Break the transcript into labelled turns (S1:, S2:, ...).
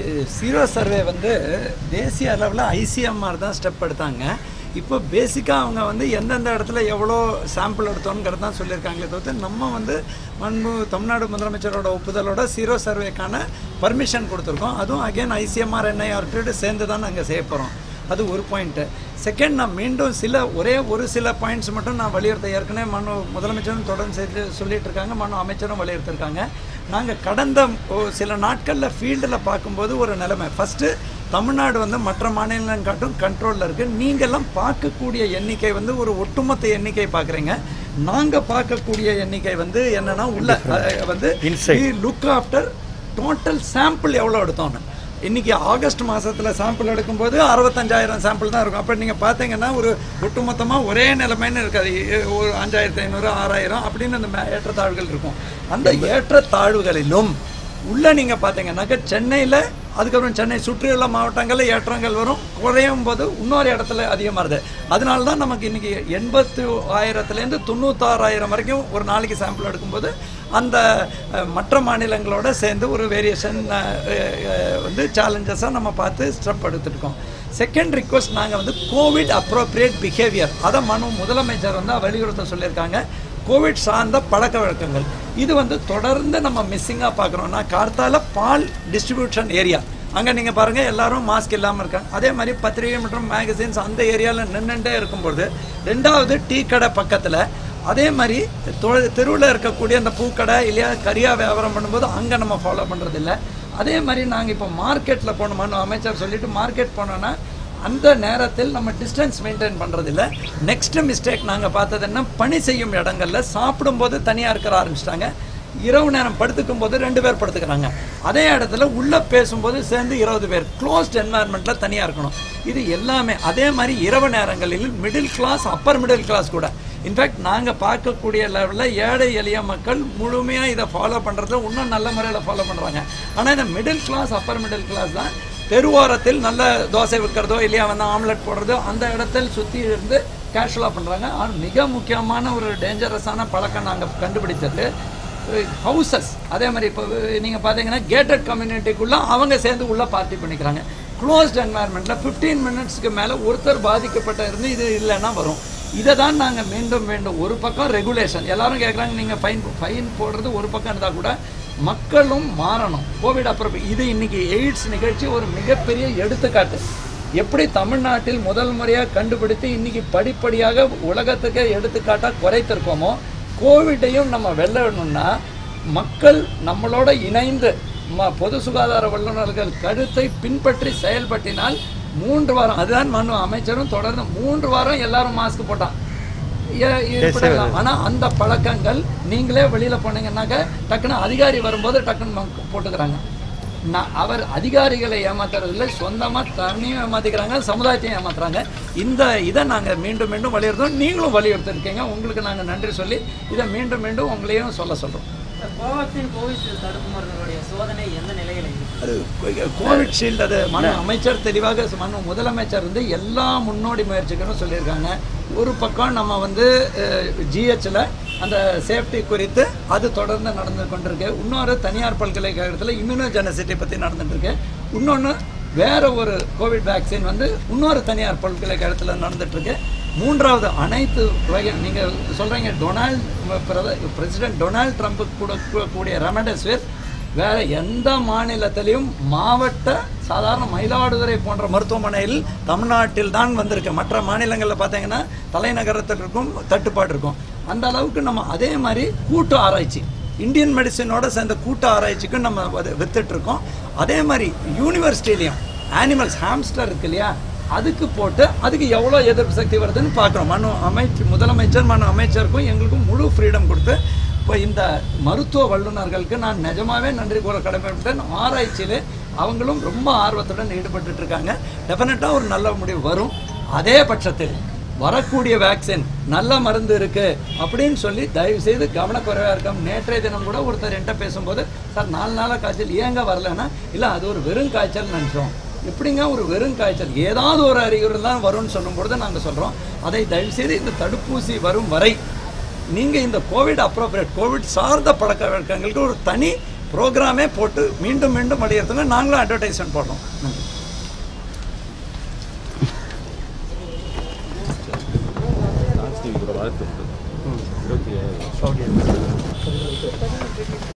S1: zero survey வந்து தேசிய அளவில் ஐசிஎம்ஆர் தான் ஸ்டெப் எடுத்தாங்க இப்போ பேசிக்காக அவங்க வந்து எந்தெந்த இடத்துல எவ்வளோ சாம்பிள் எடுத்தோங்கிறது தான் சொல்லியிருக்காங்களே தவிர்த்து நம்ம வந்து மண்பு தமிழ்நாடு முதலமைச்சரோட ஒப்புதலோட சீரோ சர்வேக்கான பர்மிஷன் கொடுத்துருக்கோம் அதுவும் அகைன் ஐசிஎம்ஆர் என்ஐஆர்டியோடு சேர்ந்து தான் நாங்கள் செய்ய போகிறோம் அது ஒரு பாயிண்ட்டு செகண்ட் நான் மீண்டும் சில ஒரே ஒரு சில பாயிண்ட்ஸ் மட்டும் நான் வலியுறுத்த ஏற்கனவே மனு முதலமைச்சரும் தொடர்ந்து செய்து சொல்லிட்டு இருக்காங்க மனு அமைச்சரும் வலியுறுத்திருக்காங்க நாங்கள் கடந்த ஒ- சில நாட்களில் ஃபீல்டில் பார்க்கும்போது ஒரு நிலைமை ஃபஸ்ட்டு தமிழ்நாடு வந்து மற்ற மாநிலம் காட்டும் கண்ட்ரோலில் இருக்குது நீங்கள்லாம் பார்க்கக்கூடிய எண்ணிக்கை வந்து ஒரு ஒட்டுமொத்த எண்ணிக்கை பார்க்குறீங்க நாங்கள் பார்க்கக்கூடிய எண்ணிக்கை வந்து என்னன்னா உள்ள அஹ், வந்து லுக் ஆஃப்டர் டோட்டல் சாம்பிள் எவ்வளோ எடுத்தோன்னு இன்னைக்கு ஆகஸ்ட் மாசத்துல சாம்பிள் எடுக்கும்போது அறுபத்தஞ்சாயிரம் சாம்பிள் தான் இருக்கும் அப்போ நீங்கள் பார்த்தீங்கன்னா ஒரு ஒட்டுமொத்தமாக ஒரே நிலைமைன்னு இருக்காது எ- ஒரு அஞ்சாயிரத்தி ஐநூறு ஆறாயிரம் அப்படின்னு அந்த மே- ஏற்றத்தாழ்வுகள் இருக்கும் அந்த ஏற்றத்தாழ்வுகளிலும் உள்ள நீங்கள் பார்த்தீங்கன்னாக்க சென்னையில் அதுக்கப்புறம் சென்னை சுற்றியுள்ள மாவட்டங்களில் ஏற்றங்கள் வரும் குறையும் போது இன்னொரு இடத்துல அதிகமாகுது அதனால தான் நமக்கு இன்னைக்கு எண்பத்து ஆயிரத்துலேருந்து தொண்ணூத்தாறாயிரம் வரைக்கும் ஒரு நாளைக்கு சாம்பிள் எடுக்கும்போது அந்த அஹ், மற்ற மாநிலங்களோட சேர்ந்து ஒரு வேரியேஷன் வந்து சேலஞ்சஸாக நம்ம பார்த்து ஸ்டெப் எடுத்துருக்கோம் செகண்ட் ரிக்வஸ்ட் நாங்கள் வந்து கோவிட் அப்ரோப்ரியேட் பிஹேவியர் அதை மனு முதலமைச்சர் வந்து வலியுறுத்த சொல்லியிருக்காங்க கோவிட் சார்ந்த பழக்க வழக்கங்கள் இது வந்து தொடர்ந்து நம்ம மிஸ்ஸிங்காக பார்க்குறோம்னா கார்த்தால பால் டிஸ்ட்ரிபியூஷன் ஏரியா அங்கே நீங்கள் பாருங்கள் எல்லாரும் மாஸ்க் இல்லாமல் இருக்காங்க அதே மாதிரி பத்திரிகை மற்றும் மேகசின்ஸ் அந்த ஏரியாவில் நின்றுட்டே இருக்கும்பொழுது ரெண்டாவது டீ கடை பக்கத்தில் அதே மாதிரி தொ- தெருவில் இருக்கக்கூடிய அந்த பூக்கடை இல்லையா கரியா வியாபாரம் பண்ணும்போது அங்கே நம்ம ஃபாலோ பண்ணுறதில்ல அதே மாதிரி நாங்கள் இப்போ மார்க்கெட்டில் போனோமான்னு அமைச்சர் சொல்லிட்டு மார்க்கெட் போனோன்னா அந்த நேரத்தில் நம்ம டிஸ்டன்ஸ் மெயின்டைன் பண்ணுறதில்ல நெக்ஸ்ட் மிஸ்டேக் நாங்கள் பார்த்தது என்ன பணி செய்யும் இடங்கள்ல சாப்பிடும்போது தனியாக இருக்கிற ஆரம்பிச்சிட்டாங்க இரவு நேரம் படுத்துக்கும் போது ரெண்டு பேர் படுத்துக்கிறாங்க அதே இடத்துல உள்ள பேசும்போது சேர்ந்து இருபது பேர் க்ளோஸ்ட் என்வாயர்மெண்ட்டில் தனியாக இருக்கணும் இது எல்லாமே அதே மாதிரி இரவு நேரங்களில் middle class upper middle class கூட இன்ஃபேக்ட் நாங்கள் பார்க்கக்கூடிய லெவலில் ஏழை எளிய மக்கள் முழுமையாக இதை ஃபாலோ பண்ணுறத இன்னும் நல்ல முறையில் ஃபாலோ பண்ணுறாங்க ஆனால் இந்த middle class upper middle class தான் தெருவோரத்தில் நல்ல தோசை விற்கிறதோ இல்லையா வந்து ஆம்லெட் போடுறதோ அந்த இடத்தில் சுற்றி இருந்து கேஷுவலாக பண்ணுறாங்க ஆனால் மிக முக்கியமான ஒரு டேஞ்சரஸான பழக்கம் நாங்கள் கண்டுபிடிச்சது ஹவுசஸ் அதே மாதிரி இப்போ நீங்கள் பார்த்தீங்கன்னா கேட்டட் கம்யூனிட்டிக்குள்ளே அவங்க சேர்ந்து உள்ள பார்ட்டி பண்ணிக்கிறாங்க க்ளோஸ்ட் என்வாயர்மெண்ட்டில் ஃபிஃப்டீன் மினிட்ஸ்க்கு மேலே ஒருத்தர் பாதிக்கப்பட்ட இருந்து இது இல்லைன்னா வரும் இதை தான் நாங்கள் மீண்டும் மீண்டும் ஒரு பக்கம் ரெகுலேஷன் எல்லாரும் கேட்குறாங்க நீங்கள் ஃபைன் ஃபைன் போடுறது ஒரு பக்கம் இருந்தால் கூட மக்களும் மாறணும் கோவிட் அப்புறம் இது இன்னைக்கு எய்ட்ஸ் நிகழ்ச்சி ஒரு மிகப்பெரிய எடுத்துக்காட்டு எப்படி தமிழ்நாட்டில் முதல் முறையாக கண்டுபிடித்து இன்னைக்கு படிப்படியாக உலகத்துக்கே எடுத்துக்காட்டாக குறைத்திருக்கோமோ கோவிட்டையும் நம்ம வெல்லணும்னா மக்கள் நம்மளோட இணைந்து ம- பொது சுகாதார வல்லுநர்கள் கருத்தை பின்பற்றி செயல்பட்டினால் மூன்று வாரம் அதுதான் மனு அமைச்சரும் தொடர்ந்து மூன்று வாரம் எல்லாரும் மாஸ்க் போட்டான் ஏ- ஏற்படலாம் ஆனா அந்த பழக்கங்கள் நீங்களே வெளியில போனீங்கன்னாக்க டக்குன்னு அதிகாரி வரும்போது டக்குன்னு ம- போட்டுக்கிறாங்க நான் அவர் அதிகாரிகளை ஏமாத்துறது இல்லை சொந்தமா தனியும் ஏமாத்திக்கிறாங்க சமுதாயத்தையும் ஏமாத்துறாங்க இந்த இதை நாங்க மீண்டும் மீண்டும் வலியுறுத்தோம் நீங்களும் வலியுறுத்திருக்கீங்க உங்களுக்கு நாங்க நன்றி சொல்லி இதை மீண்டும் மீண்டும் உங்களையும் சொல்ல சொல்றோம்
S2: கோவாக்சின் கோவிஷீல்டு தடுப்பு மருந்துகளுடைய சோதனை எந்த நிலையில் இருக்கு
S1: அது கோ- கோவிட் ஷீல்டு அது மனு அமைச்சர் தெளிவாக ச- மனு முதலமைச்சர் வந்து எல்லா முன்னோடி முயற்சிகளும் சொல்லியிருக்காங்க ஒரு பக்கம் நம்ம வந்து ஜிஹெச்சில் அந்த சேஃப்டி குறித்து அது தொடர்ந்து நடந்து கொண்டிருக்கு இன்னொரு தனியார் பல்கலைக்கழகத்தில் இம்யூனோஜெனசிட்டி பற்றி நடந்துட்டு இருக்கு இன்னொன்று வேற ஒரு கோவிட் வேக்சின் வந்து இன்னொரு தனியார் பல்கலைக்கழகத்தில் நடந்துட்டு இருக்கு மூன்றாவது அனைத்து வகை நீங்கள் சொல்கிறீங்க டொனால்ட் பிரசிடென்ட் டொனால்ட் ட்ரம்ப்புக்கு கூட கூ- கூடிய ரெமடெசிவிர் வேற எந்த மாநிலத்திலையும் மாவட்ட சாதாரண மயிலாடுதுறை போன்ற மருத்துவமனையில் தமிழ்நாட்டில் தான் வந்திருக்கு மற்ற மாநிலங்களில் பார்த்தீங்கன்னா தலைநகரத்தில் இருக்கும் தட்டுப்பாடு இருக்கும் அந்த அளவுக்கு நம்ம அதே மாதிரி கூட்டு ஆராய்ச்சி இந்தியன் மெடிசினோட சேர்ந்த கூட்டு ஆராய்ச்சிக்கும் நம்ம அது வித்துட்டு இருக்கோம் அதே மாதிரி யூனிவர்சிட்டிலையும் ஆனிமல்ஸ் ஹாம்ஸ்டர் இருக்கு இல்லையா அதுக்கு போட்டு அதுக்கு எவ்வளோ எதிர்ப்பு சக்தி வருதுன்னு பார்க்குறோம் மனு அமைச்சு முதலமைச்சர் மனு அமைச்சருக்கும் எங்களுக்கும் முழு ஃப்ரீடம் கொடுத்து இப்போ இந்த மருத்துவ வல்லுநர்களுக்கு நான் நிஜமாவே நன்றி கூற கடமைப்பட்டேன் ஆராய்ச்சியில் அவங்களும் ரொம்ப ஆர்வத்துடன் ஈடுபட்டுட்டு இருக்காங்க டெஃபினட்டாக ஒரு நல்ல முடிவு வரும் அதே பட்சத்தில் வரக்கூடிய வேக்சின் நல்ல மருந்து இருக்கு அப்படின்னு சொல்லி தயவு செய்து கவனக்குறைவாக இருக்கோம் நேற்றைய தினம் கூட ஒருத்தர் என்கிட்ட பேசும்போது சார் நாலு நாளாக காய்ச்சல் ஏங்க வரலன்னா இல்லை அது ஒரு வெறும் காய்ச்சல் நினச்சோம் எப்படிங்க ஒரு வெறும் காய்ச்சல் ஏதாவது ஒரு அறிகுறி தான் வரும்னு சொல்லும்பொழுது நாங்கள் சொல்கிறோம் அதை தயவு செய்து இந்த தடுப்பூசி வரும் வரை நீங்கள் இந்த கோவிட் அப்ரோப்ரியேட் கோவிட் சார்ந்த பழக்க வழக்கங்களுக்கு ஒரு தனி ப்ரோக்ராமே போட்டு மீண்டும் மீண்டும் வழியறதுங்க நாங்களும் அட்வர்டைஸ்மெண்ட் போடுறோம் நன்றி
S3: லாஸ்ட் வீக் ஒரு வாழ்த்து இருபத்தி ஏழு